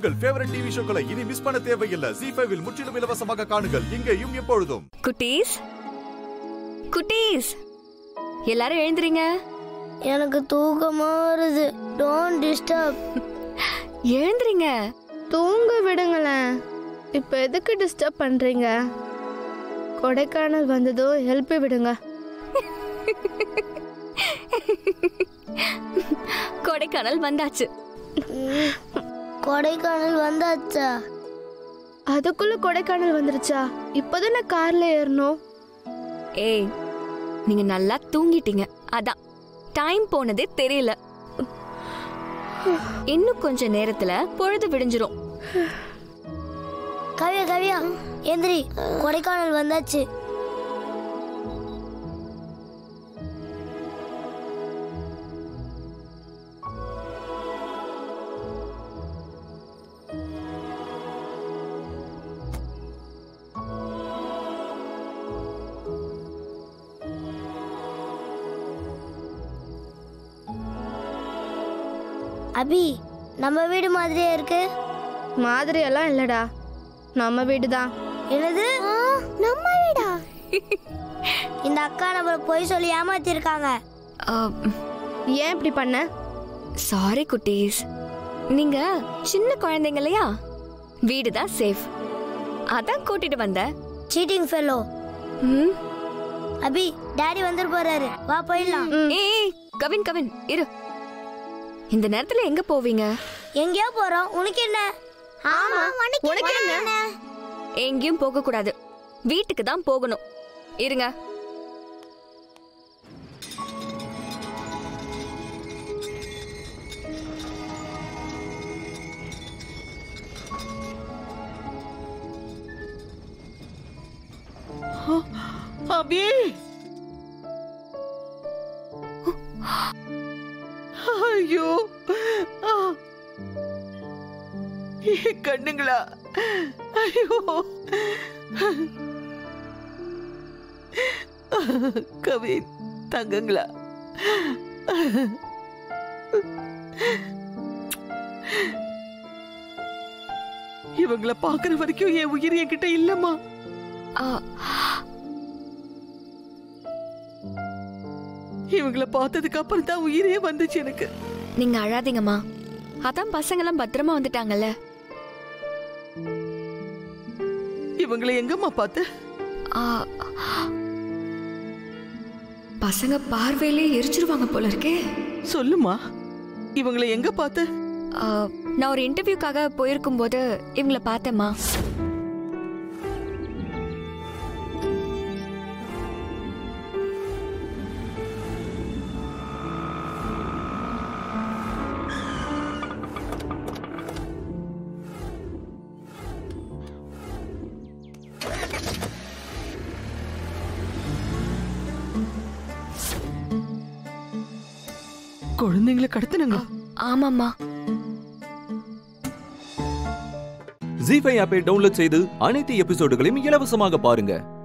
உங்கள் favourite TV ஷோக்களை இனி miss பண்ண தேவையில்லை ஜி ஃபைவில் முற்றிலும் இலவசமாக காணுங்கள் இங்கேயும் எப்பொழுதும் குட்டீஸ் குட்டீஸ் எல்லாரும் எழுந்துறீங்க எனக்கு தூக்கமா வருது டோன்ட் டிஸ்டர்ப் எழுந்துறீங்க தூங்க விடுங்களேன் இப்போ எதுக்கு டிஸ்டர்ப் பண்றீங்க கொடைக்கானல் வந்ததும் எழுப்பி விடுங்க கொடைக்கானல் வந்தாச்சு கொடைக்கானல் வந்தாச்சா அதுக்குள்ள கொடைக்கானல் வந்துருச்சா இப்போதானே கார்ல ஏறணும் ஏய் நீங்க நல்லா தூங்கிட்டீங்க அதான் டைம் போனதே தெரியல இன்னும் கொஞ்ச நேரத்துல பொழுது விடிஞ்சிரும் கவியா கவியா எந்திரி கொடைக்கானல் வந்தாச்சு அபி நம்ம வீடு மாதிரியே இருக்கு மாதிரி எல்லாம் இல்லடா நம்ம வீடு தான் என்னது நம்ம வீடா இந்த அக்கா நம்மள பொய் சொல்லி ஏமாத்திருக்காங்க ஏன் இப்படி பண்ண சாரி குட்டீஸ் நீங்க சின்ன குழந்தைங்க இல்லையா வீடு தான் சேஃப் அதான் கூட்டிட்டு வந்தேன் சீட்டிங் ஃபெல்லோ ம். அபி டாடி வந்துட்டு போறாரு வா போயிடலாம் ஏய் கவின் கவின் இரு இந்த நேரத்துல எங்க போவீங்க எங்கேயோ போறோம் உனக்கு என்ன ஆமா உனக்கு என்ன எங்கேயும் போக கூடாது வீட்டுக்கு தான் போகணும் இருங்க அபி ஐயோ ஆ. என் கண்ணுங்களா ஐயோ கவின் தங்கங்களா இவங்கள பாக்குற வரைக்கும் என் உயிர் என்கிட்ட இல்லம்மா ஆ, இவங்கள பார்த்ததுக்கு அப்புறம் தான் உயிரே வந்துச்சு எனக்கு நீங்க அழாதீங்கம்மா அதான் பசங்கெல்லாம் பத்திரமா வந்துட்டாங்கல்ல இவங்கள எங்கம்மா பார்த்து ஆ, பசங்க பார்வையிலே எரிச்சிருவாங்க போல இருக்கே சொல்லுமா இவங்கள எங்க பார்த்து ஆ, நான் ஒரு இன்டர்வியூக்காக போயிருக்கும் போது இவங்கள பார்த்தேம்மா குழந்தைங்களை கடத்தினங்க ஆமாம்மா ஜி ஃபைவ் ஆப்பை டவுன்லோட் செய்து அனைத்து எபிசோடுகளையும் இலவசமாக பாருங்க